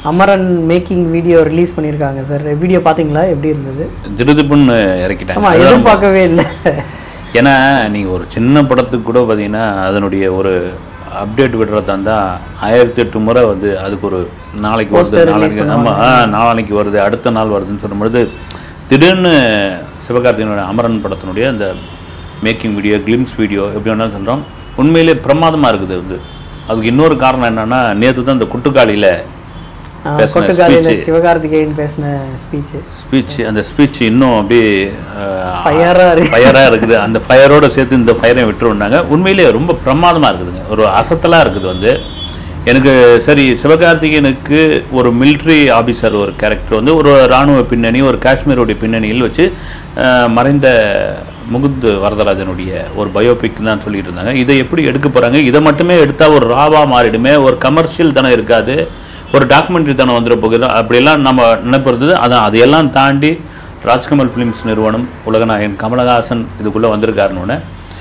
Amaran making video release பண்ணியிருக்காங்க sir video பார்த்தீங்களா எப்படி இருந்தது திருதுப்புன்னு இறக்கிட்டாங்க ஆமாம் எதிர்பார்க்கவே இல்லை ஏன்னா நீங்கள் ஒரு சின்ன படத்துக்கு கூட பார்த்தீங்கன்னா அதனுடைய ஒரு அப்டேட் விடுறதா இருந்தால் ஆயிரத்தி எட்டு முறை வந்து அதுக்கு ஒரு நாளைக்கு வருது நாளைக்கு ஆமாம் ஆ நாளைக்கு வருது அடுத்த நாள் வருதுன்னு சொல்லும்பொழுது திடீர்னு சிவகார்த்திகேயனோட அமரன் படத்தினுடைய அந்த மேக்கிங் வீடியோ கிளிம்ஸ் வீடியோ எப்படி வேணாலும் சொல்கிறோம் உண்மையிலே பிரமாதமாக இருக்குது வந்து அதுக்கு இன்னொரு காரணம் என்னன்னா நேற்று தான் இந்த குட்டுக்காளியில் பேசின கொட்டுக்காலையில் சிவகார்த்திகேயன் பேசின ஸ்பீச் ஸ்பீச் அந்த ஸ்பீச் இன்னும் அப்படியே ஃபயராக இருக்கு ஃபயராக இருக்குது அந்த ஃபயரோட சேர்த்து இந்த ஃபயரையும் விட்டுருந்தாங்க உண்மையிலேயே ரொம்ப பிரமாதமாக இருக்குதுங்க ஒரு அசத்தலாக இருக்குது வந்து எனக்கு சரி சிவகார்த்திகேயனுக்கு ஒரு military ஆபீசர் ஒரு கேரக்டர் வந்து ஒரு இராணுவ பின்னணி ஒரு காஷ்மீருடைய பின்னணியில் வச்சு அஹ், மறைந்த முகுந்த் வரதராஜனுடைய ஒரு பயோபிக் தான் சொல்லிட்டு இருந்தாங்க இதை எப்படி எடுக்க போகிறாங்க இதை மட்டுமே எடுத்தால் ஒரு ராவா மாறிடுமே ஒரு கமர்ஷியல் தனம் இருக்காது ஒரு டாக்குமெண்ட்ரி தனம் வந்துட போகுது அப்படியெல்லாம் நம்ம நினைப்பது அதான் அதையெல்லாம் தாண்டி ராஜ்கமல் ஃபிலிம்ஸ் நிறுவனம் உலகநாயகன் கமலஹாசன் இதுக்குள்ளே வந்திருக்காருன்னு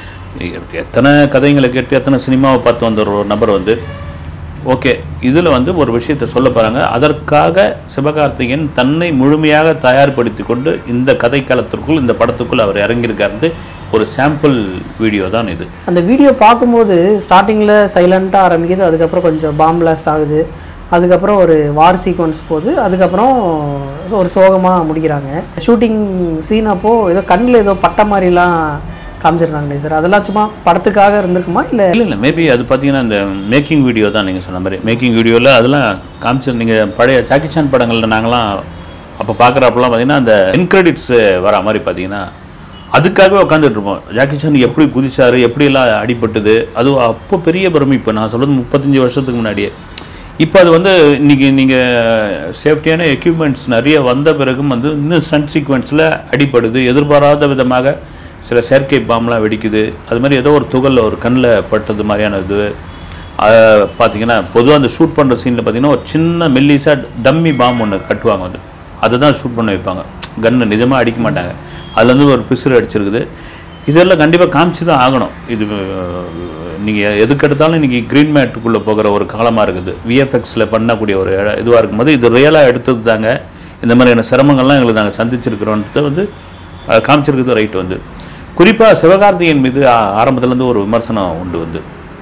எத்தனை கதைகளை கேட்டு எத்தனை சினிமாவை பார்த்து வந்த ஒரு நபர் வந்து ஓகே இதில் வந்து ஒரு விஷயத்தை சொல்ல போகிறாங்க அதற்காக சிவகார்த்திகேயன் தன்னை முழுமையாக தயார்படுத்தி கொண்டு இந்த கதைக்களத்திற்குள் இந்த படத்துக்குள் அவர் இறங்கியிருக்காரு ஒரு சாம்பிள் வீடியோ தான் இது அந்த வீடியோ பார்க்கும்போது ஸ்டார்டிங்கில் சைலண்ட்டாக ஆரம்பிக்குது அதுக்கப்புறம் கொஞ்சம் பாம் பிளாஸ்ட் ஆகுது அதுக்கப்புறம் ஒரு வார் சீக்வன்ஸ் போகுது அதுக்கப்புறம் ஒரு சோகமாக முடிக்கிறாங்க ஷூட்டிங் சீன் அப்போது ஏதோ கண்ணில் ஏதோ பட்ட மாதிரிலாம் காமிச்சிருந்தாங்களே சார் அதெல்லாம் சும்மா படத்துக்காக இருந்திருக்குமா இல்லை இல்லை இல்லை மேபி அது பார்த்தீங்கன்னா இந்த மேக்கிங் வீடியோ தான் நீங்கள் சொன்ன மாதிரி மேக்கிங் வீடியோவில் அதெல்லாம் காமிச்சு நீங்கள் பழைய ஜாக்கி சான் படங்களில் நாங்களாம் அப்போ பார்க்குறப்பெல்லாம் பார்த்தீங்கன்னா அந்த இன்க்ரெடிட்ஸ் வர மாதிரி பார்த்தீங்கன்னா அதுக்காகவே உட்காந்துட்டு இருப்போம் ஜாக்கி சான் எப்படி குதிச்சாரு எப்படியெல்லாம் அடிபட்டது அது அப்போ பெரிய பிரமிப்பு நான் சொல்கிறது முப்பத்தஞ்சு வருஷத்துக்கு முன்னாடியே இப்போ அது வந்து இன்னைக்கு நீங்கள் சேஃப்டியான எக்யூப்மெண்ட்ஸ் நிறைய வந்த பிறகும் வந்து இன்னும் சன் சீக்வன்ஸில் அடிபடுது எதிர்பாராத விதமாக சில செயற்கை பாம்லாம் வெடிக்குது அது மாதிரி ஏதோ ஒரு துகளில் ஒரு கண்ணில் பட்டது மாதிரியான இது அது பார்த்தீங்கன்னா பொதுவாக அந்த ஷூட் பண்ணுற சீனில் பார்த்தீங்கன்னா ஒரு சின்ன மெல்லிசா டம்மி பாம் ஒன்று கட்டுவாங்க வந்து அதை தான் ஷூட் பண்ண வைப்பாங்க கன்று நிஜமாக அடிக்க மாட்டாங்க அதுலேருந்து ஒரு பிசுறு அடிச்சிருக்குது இதெல்லாம் கண்டிப்பாக காமிச்சு தான் ஆகணும் இது நீங்கள் எதுக்கு எடுத்தாலும் இன்றைக்கி க்ரீன் மேட்டுக்குள்ளே போகிற ஒரு காலமாக இருக்குது விஎஃப்எக்ஸில் பண்ணக்கூடிய ஒரு இதுவாக இருக்கும்போது இது ரியலாக எடுத்தது தாங்க இந்த மாதிரியான சிரமங்கள்லாம் எங்களுக்கு நாங்கள் சந்திச்சிருக்கிறோன்றது வந்து அஹ், காமிச்சிருக்கிறது ரைட் வந்து குறிப்பாக சிவகார்த்திகேயன் மீது ஆ- ஆரம்பத்துலேருந்து ஒரு விமர்சனம் உண்டு வந்து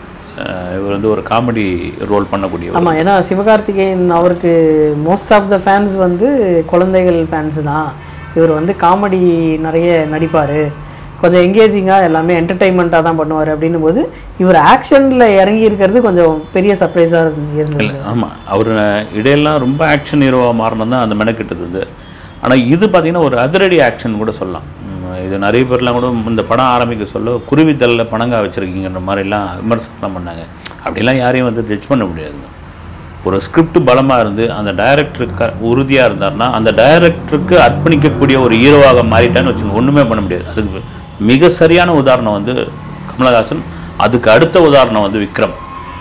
அஹ், இவர் வந்து ஒரு காமெடி ரோல் பண்ணக்கூடிய ஆமாம் ஏன்னா சிவகார்த்திகேயன் அவருக்கு மோஸ்ட் ஆஃப் த ஃபேன்ஸ் வந்து குழந்தைகள் ஃபேன்ஸ் தான் இவர் வந்து காமெடி நிறைய நடிப்பார் கொஞ்சம் எங்கேஜிங்காக எல்லாமே என்டர்டெயின்மெண்ட்டாக தான் பண்ணுவார் அப்படின்னும் போது இவர் ஆக்ஷனில் இறங்கி இருக்கிறது கொஞ்சம் பெரிய சர்ப்ரைஸாக இருந்தது ஆமாம் அவர் இடையெல்லாம் ரொம்ப ஆக்ஷன் ஹீரோவாக மாறணும் தான் அந்த மெனக்கிட்டது இது ஆனால் இது பார்த்தீங்கன்னா ஒரு அதிரடி ஆக்ஷன் கூட சொல்லலாம் உம், இது நிறைய பேர்லாம் கூட இந்த படம் ஆரம்பிக்க சொல்ல குருவித்தலில் பணங்கா வச்சுருக்கீங்கன்ற மாதிரிலாம் விமர்சனம் பண்ணாங்க அப்படிலாம் யாரையும் வந்து ஜட்ஜ் பண்ண முடியாதுங்க ஒரு ஸ்கிரிப்ட் பலமாக இருந்து அந்த டைரக்டருக்கு உறுதியாக இருந்தாருன்னா அந்த டைரக்டருக்கு அர்ப்பணிக்கக்கூடிய ஒரு ஹீரோவாக மாறிட்டான்னு வச்சுங்க ஒன்றுமே பண்ண முடியாது அதுக்கு மிக சரியான உதாரணம் வந்து கமலஹாசன் அதுக்கு அடுத்த உதாரணம் வந்து விக்ரம்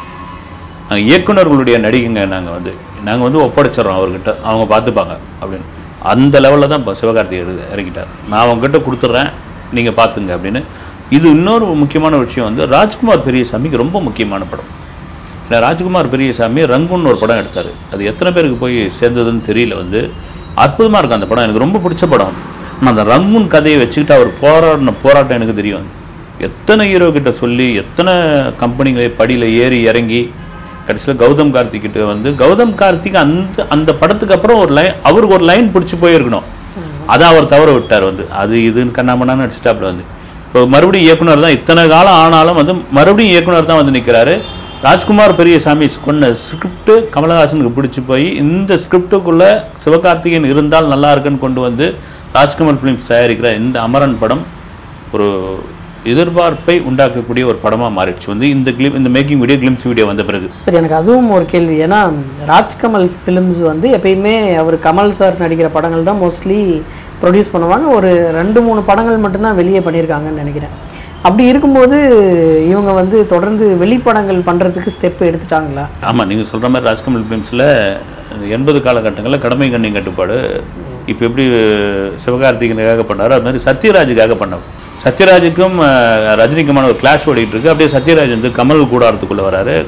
நாங்கள் இயக்குனர்களுடைய நடிகைங்க நாங்கள் வந்து நாங்கள் வந்து ஒப்படைச்சிடறோம் அவர்கிட்ட அவங்க பார்த்துப்பாங்க அப்படின்னு அந்த லெவலில் தான் இப்போ சிவகார்த்திகை எடு இறக்கிட்டார் நான் அவங்ககிட்ட கொடுத்துட்றேன் நீங்கள் பார்த்துங்க அப்படின்னு இது இன்னொரு முக்கியமான விஷயம் வந்து ராஜ்குமார் பெரியசாமிக்கு ரொம்ப முக்கியமான படம் ஏன்னா ராஜ்குமார் பெரியசாமி ரங்குன்னு ஒரு படம் எடுத்தார் அது எத்தனை பேருக்கு போய் சேர்ந்ததுன்னு தெரியல வந்து அற்புதமாக இருக்கும் அந்த படம் எனக்கு ரொம்ப பிடிச்ச படம் ஆனால் அந்த ரங்குன் கதையை வச்சுக்கிட்டு அவர் போராடின போராட்டம் எனக்கு தெரியும் எத்தனை ஹீரோ கிட்ட சொல்லி எத்தனை கம்பெனிகளை படியில் ஏறி இறங்கி கடைசியில் கௌதம் கார்த்திக் கிட்ட வந்து கௌதம் கார்த்திக் அந்த அந்த படத்துக்கு அப்புறம் ஒரு லைன் அவருக்கு ஒரு லைன் பிடிச்சி போயிருக்கணும் அதை அவர் தவற விட்டார் வந்து அது இதுன்னு கண்ணாமண்ணான்னு அடிச்சிட்டாப்புல வந்து இப்போ மறுபடியும் இயக்குனர் தான் இத்தனை காலம் ஆனாலும் வந்து மறுபடியும் இயக்குனர் தான் வந்து நிற்கிறாரு ராஜ்குமார் பெரியசாமி கொண்ட ஸ்கிரிப்ட் கமலஹாசனுக்கு பிடிச்சி போய் இந்த ஸ்கிரிப்டுக்குள்ளே சிவகார்த்திகேயன் இருந்தால் நல்லா இருக்குன்னு கொண்டு வந்து ராஜ்குமார் ஃபிலிம்ஸ் தயாரிக்கிற இந்த அமரன் படம் ஒரு எதிர்பார்ப்பை உண்டாக்கக்கூடிய ஒரு படமாக மாறிடுச்சு வந்து இந்த கிளிம் இந்த மேக்கிங் வீடியோ கிளிம்ஸ் வீடியோ வந்த பிறகு சரி எனக்கு அதுவும் ஒரு கேள்வி ஏன்னா ராஜ்கமல் ஃபிலிம்ஸ் வந்து எப்பயுமே அவர் கமல் சார் நடிக்கிற படங்கள் தான் மோஸ்ட்லி ப்ரொடியூஸ் பண்ணுவாங்க ஒரு ரெண்டு மூணு படங்கள் மட்டும்தான் வெளியே பண்ணியிருக்காங்கன்னு நினைக்கிறேன் அப்படி இருக்கும்போது இவங்க வந்து தொடர்ந்து வெளிப்படங்கள் பண்ணுறதுக்கு ஸ்டெப் எடுத்துட்டாங்களா ஆமாம் நீங்கள் சொல்கிற மாதிரி ராஜ்கமல் ஃபிலிம்ஸில் எண்பது காலகட்டங்களில் கடமை கண்ணி கட்டுப்பாடு இப்போ எப்படி சிவகார்த்திகனுக்காக பண்ணாரோ அது மாதிரி சத்யராஜுக்காக பண்ணார் சத்யராஜுக்கும் அஹ், ரஜினிக்குமான ஒரு கிளாஷ் ஓடிட்டு இருக்கு அப்படியே சத்யராஜ் வந்து கமல் கூடாரத்துக்குள்ளே வராரு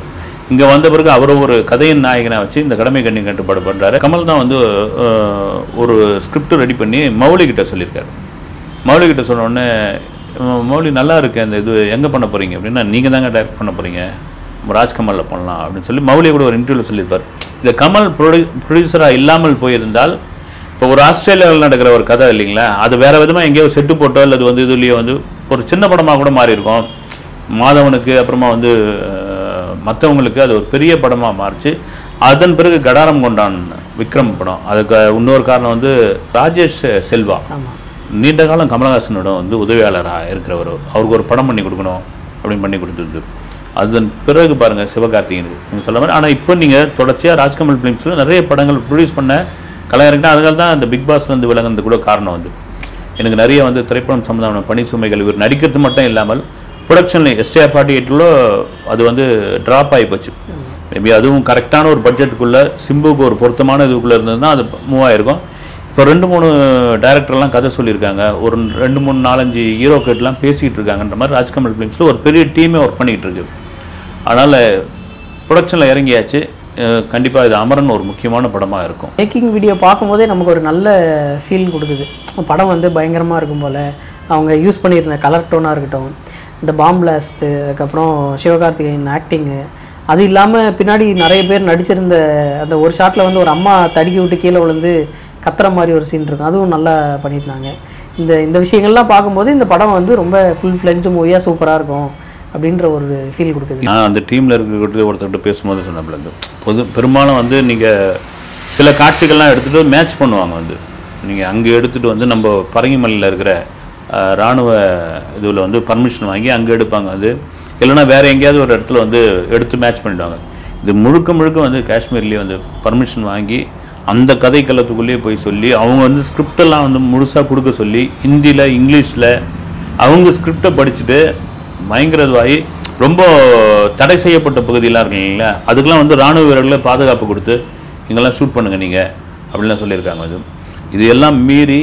இங்கே வந்த பிறகு அவர் ஒரு கதையின் நாயகனை வச்சு இந்த கடமை கண்ணி கட்டுப்பாடு பண்ணுறாரு கமல் தான் வந்து அஹ், ஒரு ஸ்கிரிப்ட் ரெடி பண்ணி மௌலி கிட்ட சொல்லியிருக்காரு மௌலி கிட்ட சொன்ன உடனே "ம- மௌலி நல்லா இருக்கு அந்த இது எங்கே பண்ண போகிறீங்க அப்படின்னா நீங்கள் தாங்க டைரக்ட் பண்ண போகிறீங்க ராஜ்கமலில் பண்ணலாம் அப்படின்னு சொல்லி மௌலியை கூட ஒரு இன்டர்வியூவில் சொல்லியிருப்பார் இந்த கமல் ப்ரொடியூ ப்ரொடியூசராக இல்லாமல் போயிருந்தால் இப்போ ஒரு ஆஸ்திரேலியாவில் நடக்கிற ஒரு கதை இல்லைங்களா அது வேற விதமாக எங்கேயோ செட்டு போட்டோ அல்லது வந்து இதுலேயோ வந்து ஒரு சின்ன படமாக கூட மாறி இருக்கும் மாதவனுக்கு அப்புறமா வந்து மற்றவங்களுக்கு அது ஒரு பெரிய படமாக மாறிச்சு அதன் பிறகு கடாரம் கொண்டான் விக்ரம் படம் அதுக்கு இன்னொரு காரணம் வந்து ராஜேஷ் செல்வா ஆமாம் நீண்ட காலம் கமலஹாசனோட வந்து உதவியாளராக இருக்கிறவர் அவருக்கு ஒரு படம் பண்ணி கொடுக்கணும் அப்படின்னு பண்ணி கொடுத்துருந்து அதன் பிறகு பாருங்க சிவகார்த்திகேயனுக்கு நீங்கள் சொல்ல மாதிரி ஆனால் இப்போ நீங்கள் தொடர்ச்சியாக ராஜ்கமல் ஃபிலிம்ஸில் நிறைய படங்கள் ப்ரொடியூஸ் பண்ண கலைஞர்கள் அதனால தான் அந்த பிக் பாஸ்ல இருந்து விலகுனது கூட காரணம் வந்து எனக்கு நிறைய வந்து திரைப்படம் சம்மந்தமான பணி சுமைகள் இவர் நடிக்கிறது மட்டும் இல்லாமல் ப்ரொடக்ஷனில் எஸ்டிஆர் ஃபார்ட்டி எயிட்டில் அது வந்து ட்ராப் ஆகி போச்சு மேபி அதுவும் கரெக்டான ஒரு பட்ஜெட்டுக்குள்ளே சிம்புக்கு ஒரு பொருத்தமான இதுக்குள்ளே இருந்ததுன்னா அது மூவ் ஆயிருக்கும் இப்போ ரெண்டு மூணு டேரக்டர்லாம் கதை சொல்லியிருக்காங்க ஒரு ரெண்டு மூணு நாலஞ்சு ஹீரோக்கிட்டலாம் பேசிக்கிட்டு இருக்காங்கன்ற மாதிரி ராஜ்கமல் ஃபிலிம்ஸில் ஒரு பெரிய டீமே ஒர்க் பண்ணிக்கிட்டு இருக்கு அதனால் ப்ரொடக்ஷனில் இறங்கியாச்சு கண்டிப்பாக இது அமரன் ஒரு முக்கியமான படமாக இருக்கும் மேக்கிங் வீடியோ பார்க்கும்போதே நமக்கு ஒரு நல்ல ஃபீல் கொடுக்குது படம் வந்து பயங்கரமாக இருக்கும் போல் அவங்க யூஸ் பண்ணியிருந்த கலர் டோனாக இருக்கட்டும் இந்த பாம் பிளாஸ்ட்டு அதுக்கப்புறம் சிவகார்த்திகேயன் ஆக்டிங்கு அது இல்லாமல் பின்னாடி நிறைய பேர் நடிச்சிருந்த அந்த ஒரு ஷாட்டில் வந்து ஒரு அம்மா தடுக்கி விட்டு கீழே விழுந்து கத்துற மாதிரி ஒரு சீன் இருக்கும் அதுவும் நல்லா பண்ணியிருந்தாங்க இந்த இந்த விஷயங்கள்லாம் பார்க்கும்போது இந்த படம் வந்து ரொம்ப ஃபுல் ஃப்ளெஜ்டு மூவியாக சூப்பராக இருக்கும் அப்படின்ற ஒரு ஃபீல் கொடுக்குது நான் அந்த டீமில் இருக்கிற ஒருத்தர்கிட்ட பேசும்போது சொன்னப்பல இருந்து பொது பெரும்பாலும் வந்து நீங்கள் சில காட்சிகள்லாம் எடுத்துகிட்டு மேட்ச் பண்ணுவாங்க வந்து நீங்கள் அங்கே எடுத்துகிட்டு வந்து நம்ம பரங்கிமலையில் இருக்கிற அஹ், ராணுவ இதில் வந்து பர்மிஷன் வாங்கி அங்கே எடுப்பாங்க அது இல்லைன்னா வேறு எங்கேயாவது ஒரு இடத்துல வந்து எடுத்து மேட்ச் பண்ணிடுவாங்க இது முழுக்க முழுக்க வந்து காஷ்மீர்லேயே வந்து பர்மிஷன் வாங்கி அந்த கதை களத்துக்குள்ளேயே போய் சொல்லி அவங்க வந்து ஸ்கிரிப்டெல்லாம் வந்து முழுசாக கொடுக்க சொல்லி ஹிந்தியில் இங்கிலீஷில் அவங்க ஸ்கிரிப்டை படிச்சுட்டு பயங்கர இதுவாகி ரொம்ப தடை செய்யப்பட்ட பகுதியெல்லாம் இருக்கு இல்லைங்களா அதுக்கெல்லாம் வந்து ராணுவ வீரர்களை பாதுகாப்பு கொடுத்து இங்கெல்லாம் ஷூட் பண்ணுங்க நீங்கள் அப்படின்லாம் சொல்லியிருக்காங்க அது இது எல்லாம் மீறி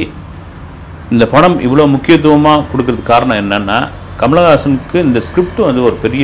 இந்த படம் இவ்வளோ முக்கியத்துவமாக கொடுக்கறதுக்கு காரணம் என்னன்னா கமலஹாசனுக்கு இந்த ஸ்கிரிப்ட் வந்து ஒரு பெரிய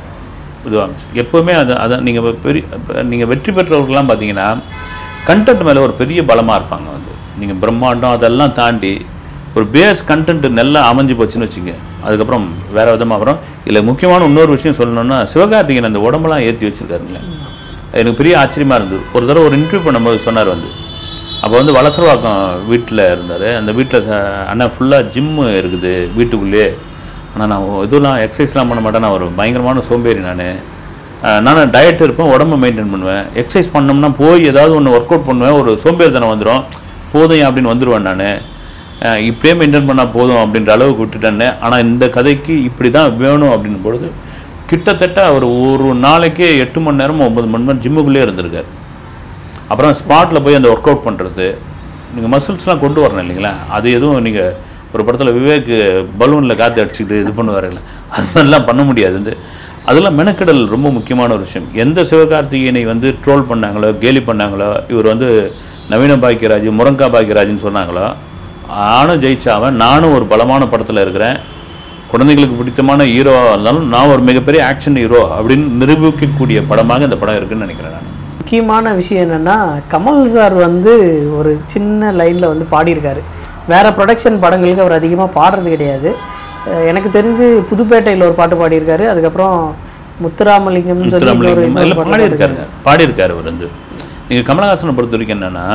இதுவாக இருந்துச்சு எப்போவுமே அது அதை நீங்கள் பெரிய நீங்கள் வெற்றி பெற்றவர்கள்லாம் பார்த்தீங்கன்னா கண்டென்ட் மேலே ஒரு பெரிய பலமாக இருப்பாங்க வந்து நீங்கள் பிரம்மாண்டம் அதெல்லாம் தாண்டி ஒரு பேஸ் கண்டென்ட் நல்லா அமைஞ்சு போச்சுன்னு வச்சுங்க அதுக்கப்புறம் வேற விதமாக வரும் இதில் முக்கியமான இன்னொரு விஷயம் சொல்லணும்னா சிவகார்த்திகேயன் அந்த உடம்பெல்லாம் ஏற்றி வச்சிருக்காருங்களே எனக்கு பெரிய ஆச்சரியமாக இருந்தது ஒரு தடவை ஒரு இன்டர்வியூ பண்ணும்போது சொன்னார் வந்து அப்போ வந்து வலசரவாக்கம் வீட்டில் இருந்தார் அந்த வீட்டில் அண்ணா ஃபுல்லாக ஜிம்மு இருக்குது வீட்டுக்குள்ளேயே ஆனால் நான் இதெல்லாம் எக்ஸசைஸ்லாம் பண்ண மாட்டேன் நான் ஒரு பயங்கரமான சோம்பேறி நான் நானும் டயட் இருப்பேன் உடம்ப மெயின்டைன் பண்ணுவேன் எக்ஸசைஸ் பண்ணோம்னா போய் ஏதாவது ஒன்று ஒர்க் அவுட் பண்ணுவேன் ஒரு சோம்பேறித்தனம் வந்துடும் போதும் ஏன் அப்படின்னு வந்துடுவேன் நான் இப்படியே மெயின்டைன் பண்ணால் போதும் அப்படின்ற அளவுக்கு விட்டுட்டேன்னு ஆனால் இந்த கதைக்கு இப்படி தான் வேணும் அப்படின்னும் பொழுது கிட்டத்தட்ட அவர் ஒரு நாளைக்கே எட்டு மணி நேரம் ஒன்பது மணி நேரம் ஜிம்முக்குள்ளேயே இருந்திருக்காரு அப்புறம் ஸ்பாட்டில் போய் அந்த ஒர்க் அவுட் பண்ணுறது நீங்கள் மசில்ஸ்லாம் கொண்டு வரணும் இல்லைங்களா அது எதுவும் நீங்கள் ஒரு படத்தில் விவேக் பலூனில் காற்று அடிச்சுக்கிட்டு இது பண்ணுவார் இல்லை அது மாதிரிலாம் பண்ண முடியாது வந்து அதெல்லாம் மெனக்கெடல் ரொம்ப முக்கியமான ஒரு விஷயம் எந்த சிவகார்த்திகேயனை வந்து ட்ரோல் பண்ணாங்களோ கேலி பண்ணாங்களோ இவர் வந்து நவீன பாக்கியராஜ் முருங்கா பாக்கியராஜ்னு சொன்னாங்களோ நானும் ஜெயிச்சாவன் நானும் ஒரு பலமான படத்தில் இருக்கிறேன் குழந்தைகளுக்கு பிடித்தமான ஹீரோவாக இருந்தாலும் நான் ஒரு மிகப்பெரிய ஆக்ஷன் ஹீரோ அப்படின்னு நிரூபிக்கக்கூடிய படமாக இந்த படம் இருக்குன்னு நினைக்கிறேன் நான் முக்கியமான விஷயம் என்னென்னா கமல் சார் வந்து ஒரு சின்ன லைனில் வந்து பாடியிருக்காரு வேற ப்ரொடக்ஷன் படங்களுக்கு அவர் அதிகமாக பாடுறது கிடையாது அஹ் எனக்கு தெரிஞ்சு புதுப்பேட்டையில் ஒரு பாட்டு பாடியிருக்காரு அதுக்கப்புறம் முத்துராமலிங்கம்னு சொல்லி இன்னொரு முத்துராமலிங்கம் இன்னொரு இல்லை பாட்டு பாடியிருக்காருங்க பாடியிருக்காரு அவர் வந்து நீங்கள் கமலஹாசனை பொறுத்த வரைக்கும் என்னென்னா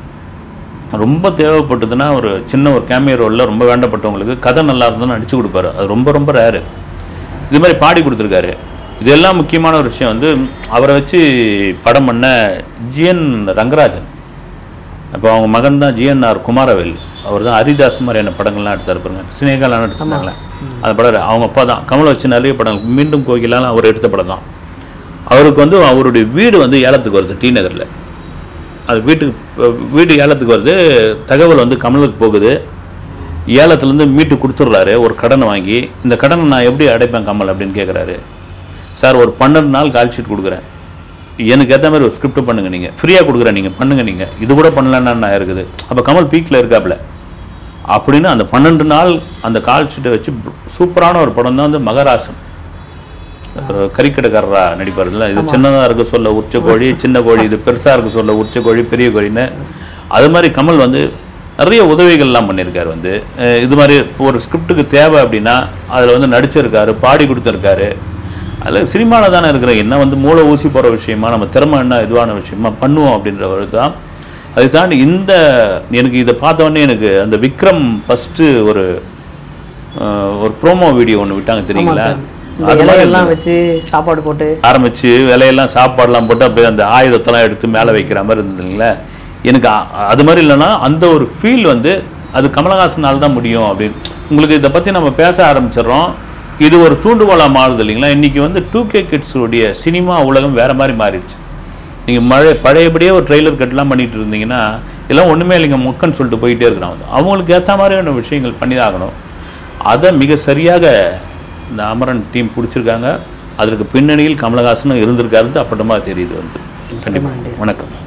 ரொம்ப தேவைப்பட்டதுன்னா ஒரு சின்ன ஒரு கேமியோ ரோலில் ரொம்ப வேண்டப்பட்டவங்களுக்கு கதை நல்லா இருந்ததுன்னு நடிச்சு கொடுப்பாரு அது ரொம்ப ரொம்ப ரேரு இது மாதிரி பாடி கொடுத்துருக்காரு இதெல்லாம் முக்கியமான ஒரு விஷயம் வந்து அவரை வச்சு படம் பண்ண ஜிஎன் ரங்கராஜன் அப்போ அவங்க மகன் தான் ஜிஎன்ஆர் குமாரவேல் அவர் தான் ஹரிதாஸ் மாதிரியான படங்கள்லாம் எடுத்தார் பாருங்க சினேகாலாம் நடிச்சிருந்தாங்களே அந்த படம் அவங்க அப்பா தான் கமலை வச்சு நிறைய படங்கள் மீண்டும் கோகிலாம் அவர் எடுத்த படம் தான் அவருக்கு வந்து அவருடைய வீடு வந்து ஏலத்துக்கு வருது டி நகரில் அது வீட்டுக்கு அஹ், வீடு ஏலத்துக்கு வருது தகவல் வந்து கமலுக்கு போகுது ஏலத்துலேருந்து மீட்டு கொடுத்துட்றாரு ஒரு கடனை வாங்கி இந்த கடனை நான் எப்படி அடைப்பேன் கமல் அப்படின்னு கேட்குறாரு சார் ஒரு பன்னெண்டு நாள் கால் ஷீட் கொடுக்குறேன் எனக்கு ஏற்ற மாதிரி ஒரு ஸ்கிரிப்ட் பண்ணுங்க நீங்கள் ஃப்ரீயாக கொடுக்குறேன் நீங்கள் பண்ணுங்க நீங்கள் இது கூட பண்ணலன்னா நான் இருக்குது அப்போ கமல் பீக்கில் இருக்காப்புல அப்படின்னு அந்த பன்னெண்டு நாள் அந்த கால் ஷீட்டை வச்சு சூப்பரான ஒரு படம் தான் வந்து மகராசன் ஒரு கறிக்கடைக்காரரா நடிப்பாருல்ல இது சின்னதா இருக்க சொல்ல உச்ச கோழி சின்ன கோழி இது பெருசா இருக்க சொல்ல உச்ச கோழி பெரிய கோழின்னு அது மாதிரி கமல் வந்து நிறைய உதவிகள்லாம் பண்ணியிருக்காரு வந்து அஹ் இது மாதிரி ஒரு ஸ்கிரிப்டுக்கு தேவை அப்படின்னா அதில் வந்து நடிச்சிருக்காரு பாடி கொடுத்துருக்காரு அதில் சினிமாவில் தானே இருக்கிற என்ன வந்து மூளை ஊசி போகிற விஷயமா நம்ம திறமை என்ன இதுவான விஷயமா பண்ணுவோம் அப்படின்றவர் தான் அதை தாண்டி இந்த எனக்கு இதை பார்த்த உடனே எனக்கு அந்த விக்ரம் ஃபஸ்ட்டு ஒரு அஹ், ஒரு ப்ரோமோ வீடியோ ஒன்று விட்டாங்க தெரியுங்களா இந்த இலையெல்லாம் வச்சு சாப்பாடு போட்டு ஆரம்பிச்சு விலையெல்லாம் சாப்பாடெல்லாம் போட்டு அப்படியே அந்த ஆயுதத்தெல்லாம் எடுத்து மேலே வைக்கிற மாதிரி இருந்ததுங்களே எனக்கு அ- அது மாதிரி இல்லைன்னா அந்த ஒரு ஃபீல் வந்து அது கமலஹாசனால் தான் முடியும் அப்படின்னு உங்களுக்கு இதை பற்றி நம்ம பேச ஆரம்பிச்சிடுறோம் இது ஒரு தூண்டுகோலாக மாறுது இல்லைங்களா இன்றைக்கி வந்து டூ கே கிட்ஸுடைய சினிமா உலகம் வேறு மாதிரி மாறிடுச்சு நீங்கள் மழை பழையபடியே ஒரு ட்ரெய்லர் கட்லாம் பண்ணிட்டு இருந்தீங்கன்னா இதெல்லாம் ஒன்றுமே இல்லைங்க முக்கன்னு சொல்லிட்டு போயிட்டே இருக்கிறாங்க அவங்களுக்கு ஏற்ற மாதிரியான விஷயங்கள் பண்ணி தான் ஆகணும் அதை மிக சரியாக இந்த அமரன் டீம் பிடிச்சிருக்காங்க அதற்கு பின்னணியில் கமலஹாசனும் இருந்திருக்காருன்னு அப்பட்டமாக தெரியுது வந்து கண்டிப்பாக வணக்கம்